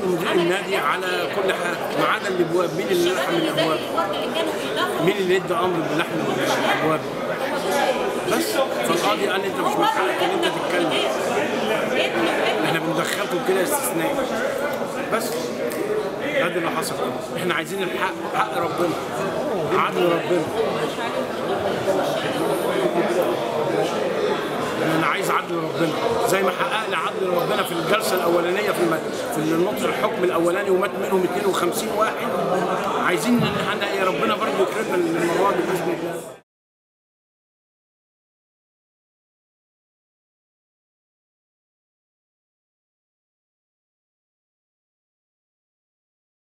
مدير النادي على كل حاجه ما عدا الابواب مين اللي لحم الابواب؟ مين اللي ادى امر بلحم الابواب؟ بس فالقاضي قال لي انت مش من حقك ان انت تتكلم احنا بندخلكم كده استثناء بس ده اللي حصل احنا عايزين الحق حق ربنا عدل ربنا انا عايز عدل ربنا زي ما حقق لي عدل ربنا في الجلسه الاولانيه في الم... في النطق الحكم الاولاني ومات منهم 52 واحد عايزين ان احنا يا ربنا برضه يكرمنا المره دي باذن الله